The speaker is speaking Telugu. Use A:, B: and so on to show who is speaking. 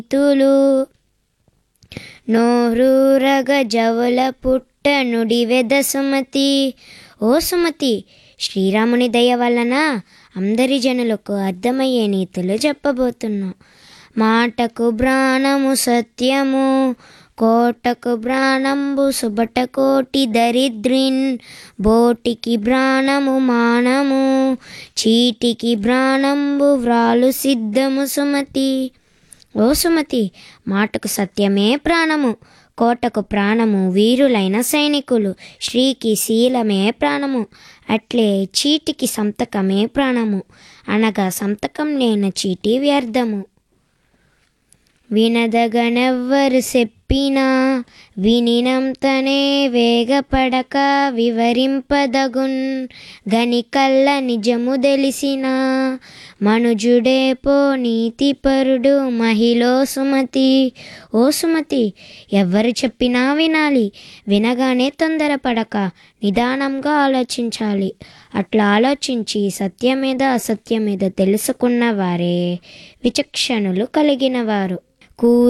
A: తులు నోరూరగ జవుల పుట్ట నుడివెద సుమతి ఓ సుమతి శ్రీరాముని దయ వలన అందరి జనులకు అర్థమయ్యే నీతులు చెప్పబోతున్నాం మాటకు ప్రాణము సత్యము కోటకు ప్రాణంబు సుబట కోటి దరిద్రిన్ బోటికి ప్రాణము మానము చీటికి ప్రాణంబు వ్రాలు సిద్ధము సుమతి ఓ సుమతి మాటకు సత్యమే ప్రాణము కోటకు ప్రాణము వీరులైన సైనికులు శ్రీకి శీలమే ప్రాణము అట్లే చీటికి సంతకమే ప్రాణము అనగా సంతకం లేని చీటి వ్యర్థము వినదగనెవ్వరు చెప్పినా వినినంతనే వేగపడక వివరింపదగున్ గనికల్ల నిజము తెలిసిన మనుజుడే పో నీతిపరుడు మహిళో సుమతి ఓ సుమతి ఎవ్వరు చెప్పినా వినాలి వినగానే తొందరపడక నిదానంగా ఆలోచించాలి అట్లా ఆలోచించి సత్యమేద అసత్యమేద తెలుసుకున్న వారే విచక్షణులు కలిగిన వారు కూ